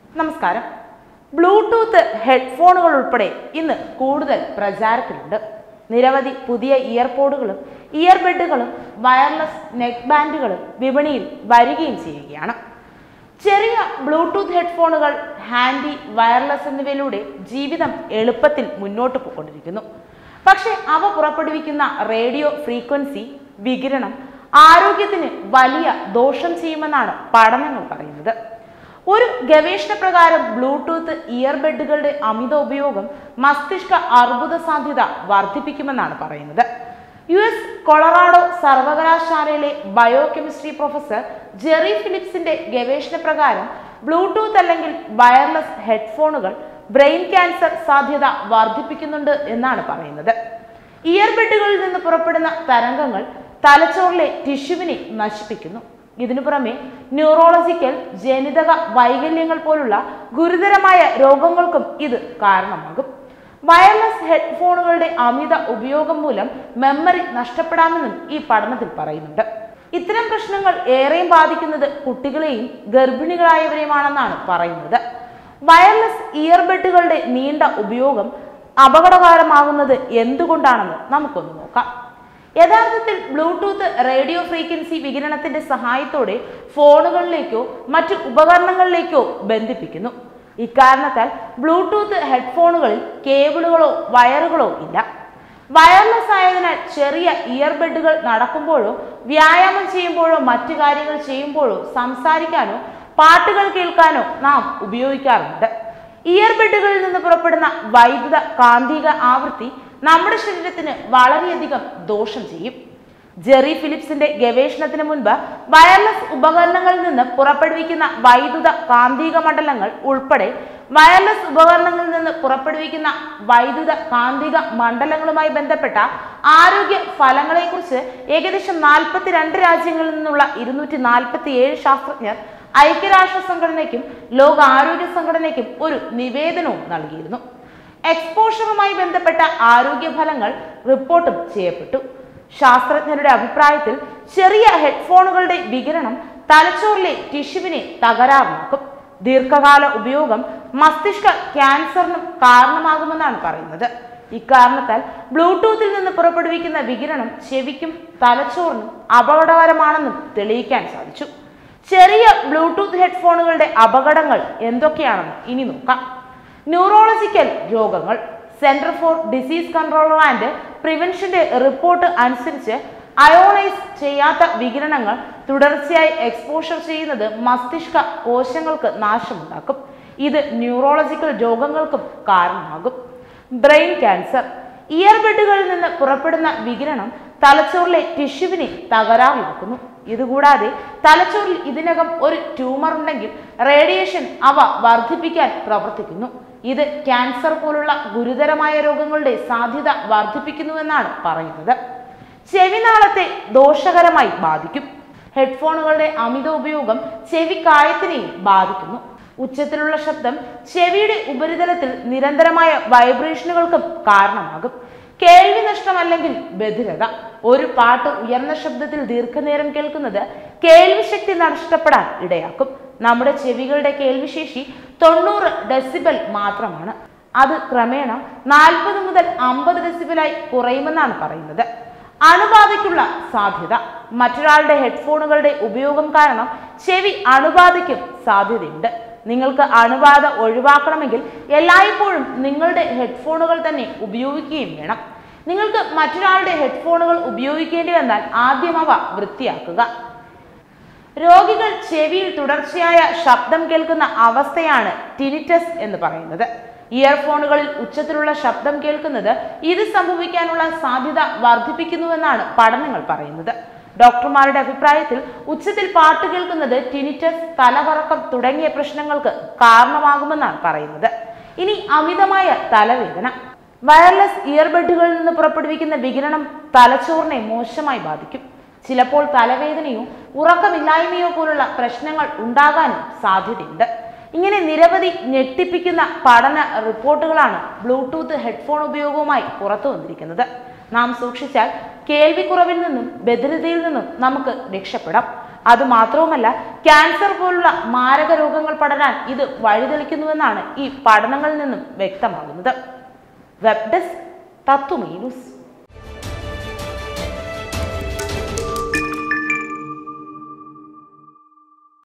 നമസ്കാരം ബ്ലൂടൂത്ത് ഹെഡ്ഫോണുകൾ ഉൾപ്പെടെ ഇന്ന് കൂടുതൽ പ്രചാരത്തിലുണ്ട് നിരവധി പുതിയ ഇയർപോഡുകളും ഇയർബെഡുകളും വയർലെസ് നെക്ക് ബാൻഡുകളും വിപണിയിൽ വരികയും ചെയ്യുകയാണ് ചെറിയ ബ്ലൂടൂത്ത് ഹെഡ്ഫോണുകൾ ഹാൻഡി വയർലെസ് എന്നിവയിലൂടെ ജീവിതം എളുപ്പത്തിൽ മുന്നോട്ട് പോയിക്കൊണ്ടിരിക്കുന്നു പക്ഷേ അവ പുറപ്പെടുവിക്കുന്ന റേഡിയോ ഫ്രീക്വൻസി വികിരണം ആരോഗ്യത്തിന് വലിയ ദോഷം ചെയ്യുമെന്നാണ് പഠനങ്ങൾ പറയുന്നത് ഒരു ഗവേഷണ പ്രകാരം ബ്ലൂടൂത്ത് ഇയർബെഡുകളുടെ അമിത ഉപയോഗം മസ്തിഷ്ക അർബുദ സാധ്യത വർദ്ധിപ്പിക്കുമെന്നാണ് പറയുന്നത് യു എസ് കൊളറാഡോ സർവകലാശാലയിലെ ബയോകെമിസ്ട്രി പ്രൊഫസർ ജെറി ഫിലിപ്സിന്റെ ഗവേഷണ പ്രകാരം ബ്ലൂടൂത്ത് അല്ലെങ്കിൽ വയർലെസ് ഹെഡ്ഫോണുകൾ ബ്രെയിൻ ക്യാൻസർ സാധ്യത വർദ്ധിപ്പിക്കുന്നുണ്ട് എന്നാണ് പറയുന്നത് ഇയർബെഡുകളിൽ നിന്ന് പുറപ്പെടുന്ന തരംഗങ്ങൾ തലച്ചോറിലെ ടിഷ്യുവിനെ നശിപ്പിക്കുന്നു ഇതിനു പുറമെ ന്യൂറോളജിക്കൽ ജനിതക വൈകല്യങ്ങൾ പോലുള്ള ഗുരുതരമായ രോഗങ്ങൾക്കും ഇത് കാരണമാകും വയർലെസ് ഹെഡ്ഫോണുകളുടെ അമിത ഉപയോഗം മൂലം മെമ്മറി നഷ്ടപ്പെടാമെന്നും ഈ പഠനത്തിൽ പറയുന്നുണ്ട് ഇത്തരം പ്രശ്നങ്ങൾ ഏറെയും ബാധിക്കുന്നത് കുട്ടികളെയും ഗർഭിണികളായവരെയുമാണെന്നാണ് പറയുന്നത് വയർലെസ് ഇയർബെഡുകളുടെ നീണ്ട ഉപയോഗം അപകടകരമാകുന്നത് എന്തുകൊണ്ടാണെന്ന് നമുക്കൊന്ന് നോക്കാം യഥാർത്ഥത്തിൽ ബ്ലൂടൂത്ത് റേഡിയോ ഫ്രീക്വൻസി വികിരണത്തിന്റെ സഹായത്തോടെ ഫോണുകളിലേക്കോ മറ്റു ഉപകരണങ്ങളിലേക്കോ ബന്ധിപ്പിക്കുന്നു ഇക്കാരണത്താൽ ബ്ലൂടൂത്ത് ഹെഡ്ഫോണുകളിൽ കേബിളുകളോ വയറുകളോ ഇല്ല വയർലെസ് ആയതിനാൽ ചെറിയ ഇയർബെഡുകൾ നടക്കുമ്പോഴോ വ്യായാമം ചെയ്യുമ്പോഴോ മറ്റു കാര്യങ്ങൾ ചെയ്യുമ്പോഴോ സംസാരിക്കാനോ പാട്ടുകൾ കേൾക്കാനോ നാം ഉപയോഗിക്കാറുണ്ട് ഇയർബെഡുകളിൽ നിന്ന് പുറപ്പെടുന്ന വൈദ്യുത കാന്തിക ആവൃത്തി നമ്മുടെ ശരീരത്തിന് വളരെയധികം ദോഷം ചെയ്യും ജെറി ഫിലിപ്സിന്റെ ഗവേഷണത്തിന് മുൻപ് വയർലെസ് ഉപകരണങ്ങളിൽ നിന്ന് പുറപ്പെടുവിക്കുന്ന വൈദ്യുത കാന്തിക മണ്ഡലങ്ങൾ ഉൾപ്പെടെ വയർലെസ് ഉപകരണങ്ങളിൽ നിന്ന് പുറപ്പെടുവിക്കുന്ന വൈദ്യുത കാന്തിക മണ്ഡലങ്ങളുമായി ബന്ധപ്പെട്ട ആരോഗ്യ ഫലങ്ങളെക്കുറിച്ച് ഏകദേശം നാൽപ്പത്തിരണ്ട് രാജ്യങ്ങളിൽ നിന്നുള്ള ഇരുന്നൂറ്റി നാൽപ്പത്തി ഏഴ് ശാസ്ത്രജ്ഞർ ഐക്യരാഷ്ട്ര സംഘടനയ്ക്കും ലോക ആരോഗ്യ സംഘടനയ്ക്കും ഒരു നിവേദനവും നൽകിയിരുന്നു എക്സ്പോഷറുമായി ബന്ധപ്പെട്ട ആരോഗ്യ ഫലങ്ങൾ റിപ്പോർട്ടും ചെയ്യപ്പെട്ടു ശാസ്ത്രജ്ഞരുടെ അഭിപ്രായത്തിൽ ചെറിയ ഹെഡ്ഫോണുകളുടെ വികിരണം തലച്ചോറിലെ ടിഷ്യുവിനെ തകരാറിലാക്കും ദീർഘകാല ഉപയോഗം മസ്തിഷ്ക ക്യാൻസറിനും കാരണമാകുമെന്നാണ് പറയുന്നത് ഇക്കാരണത്താൽ ബ്ലൂടൂത്തിൽ നിന്ന് പുറപ്പെടുവിക്കുന്ന വികിരണം ചെവിക്കും തലച്ചോറിനും അപകടകരമാണെന്നും തെളിയിക്കാൻ സാധിച്ചു ചെറിയ ബ്ലൂടൂത്ത് ഹെഡ്ഫോണുകളുടെ അപകടങ്ങൾ എന്തൊക്കെയാണെന്ന് ഇനി നോക്കാം ന്യൂറോളജിക്കൽ രോഗങ്ങൾ center for disease control and പ്രിവെൻഷന്റെ റിപ്പോർട്ട് അനുസരിച്ച് അയോണൈസ് ചെയ്യാത്ത വികിരണങ്ങൾ തുടർച്ചയായി എക്സ്പോഷർ ചെയ്യുന്നത് മസ്തിഷ്ക കോശങ്ങൾക്ക് നാശമുണ്ടാക്കും ഇത് ന്യൂറോളജിക്കൽ രോഗങ്ങൾക്കും കാരണമാകും ബ്രെയിൻ ക്യാൻസർ ഇയർബെഡുകളിൽ നിന്ന് പുറപ്പെടുന്ന വികിരണം തലച്ചോറിലെ ടിഷ്യുവിനെ തകരാറിലാക്കുന്നു ഇതുകൂടാതെ തലച്ചോറിൽ ഇതിനകം ഒരു ട്യൂമർ ഉണ്ടെങ്കിൽ റേഡിയേഷൻ അവ വർദ്ധിപ്പിക്കാൻ പ്രവർത്തിക്കുന്നു ഇത് ക്യാൻസർ പോലുള്ള ഗുരുതരമായ രോഗങ്ങളുടെ സാധ്യത വർദ്ധിപ്പിക്കുന്നുവെന്നാണ് പറയുന്നത് ചെവിനാളത്തെ ദോഷകരമായി ബാധിക്കും ഹെഡ്ഫോണുകളുടെ അമിത ഉപയോഗം ചെവിക്കായത്തിനെയും ബാധിക്കുന്നു ഉച്ചത്തിലുള്ള ശബ്ദം ചെവിയുടെ ഉപരിതലത്തിൽ നിരന്തരമായ വൈബ്രേഷനുകൾക്കും കാരണമാകും കേൾവി നഷ്ടം അല്ലെങ്കിൽ ബധിരത ഒരു പാട്ട് ഉയർന്ന ശബ്ദത്തിൽ ദീർഘനേരം കേൾക്കുന്നത് കേൾവി ശക്തി നഷ്ടപ്പെടാൻ ഇടയാക്കും നമ്മുടെ ചെവികളുടെ കേൾവിശേഷി തൊണ്ണൂറ് ഡെസിബൽ മാത്രമാണ് അത് ക്രമേണ നാൽപ്പത് മുതൽ അമ്പത് ഡെസിബലായി കുറയുമെന്നാണ് പറയുന്നത് അണുബാധയ്ക്കുള്ള സാധ്യത മറ്റൊരാളുടെ ഹെഡ്ഫോണുകളുടെ ഉപയോഗം കാരണം ചെവി അണുബാധയ്ക്കും സാധ്യതയുണ്ട് നിങ്ങൾക്ക് അണുബാധ ഒഴിവാക്കണമെങ്കിൽ എല്ലായ്പ്പോഴും നിങ്ങളുടെ ഹെഡ്ഫോണുകൾ തന്നെ ഉപയോഗിക്കുകയും വേണം നിങ്ങൾക്ക് മറ്റൊരാളുടെ ഹെഡ്ഫോണുകൾ ഉപയോഗിക്കേണ്ടി വന്നാൽ ആദ്യം അവ വൃത്തിയാക്കുക രോഗികൾ ചെവിയിൽ തുടർച്ചയായ ശബ്ദം കേൾക്കുന്ന അവസ്ഥയാണ് ടിനിറ്റസ് എന്ന് പറയുന്നത് ഇയർഫോണുകളിൽ ഉച്ചത്തിലുള്ള ശബ്ദം കേൾക്കുന്നത് ഇത് സംഭവിക്കാനുള്ള സാധ്യത വർദ്ധിപ്പിക്കുന്നുവെന്നാണ് പഠനങ്ങൾ പറയുന്നത് ഡോക്ടർമാരുടെ അഭിപ്രായത്തിൽ ഉച്ചത്തിൽ പാട്ട് കേൾക്കുന്നത് ടിനിറ്റസ് തലകറക്കം തുടങ്ങിയ പ്രശ്നങ്ങൾക്ക് കാരണമാകുമെന്നാണ് പറയുന്നത് ഇനി അമിതമായ തലവേദന വയർലെസ് ഇയർബഡുകളിൽ നിന്ന് പുറപ്പെടുവിക്കുന്ന വികിരണം തലച്ചോറിനെ മോശമായി ബാധിക്കും ചിലപ്പോൾ തലവേദനയോ ഉറക്കമില്ലായ്മയോ പോലുള്ള പ്രശ്നങ്ങൾ ഉണ്ടാകാനും സാധ്യതയുണ്ട് ഇങ്ങനെ നിരവധി ഞെട്ടിപ്പിക്കുന്ന പഠന റിപ്പോർട്ടുകളാണ് ബ്ലൂടൂത്ത് ഹെഡ്ഫോൺ ഉപയോഗവുമായി പുറത്തു വന്നിരിക്കുന്നത് നാം സൂക്ഷിച്ചാൽ കേൾവിക്കുറവിൽ നിന്നും ബധിരതയിൽ നിന്നും നമുക്ക് രക്ഷപ്പെടാം അതുമാത്രവുമല്ല ക്യാൻസർ പോലുള്ള മാരക രോഗങ്ങൾ പടരാൻ ഇത് വഴിതെളിക്കുന്നുവെന്നാണ് ഈ പഠനങ്ങളിൽ നിന്നും വ്യക്തമാകുന്നത് വെബ് ഡെസ്ക് തത്വമീ ന്യൂസ്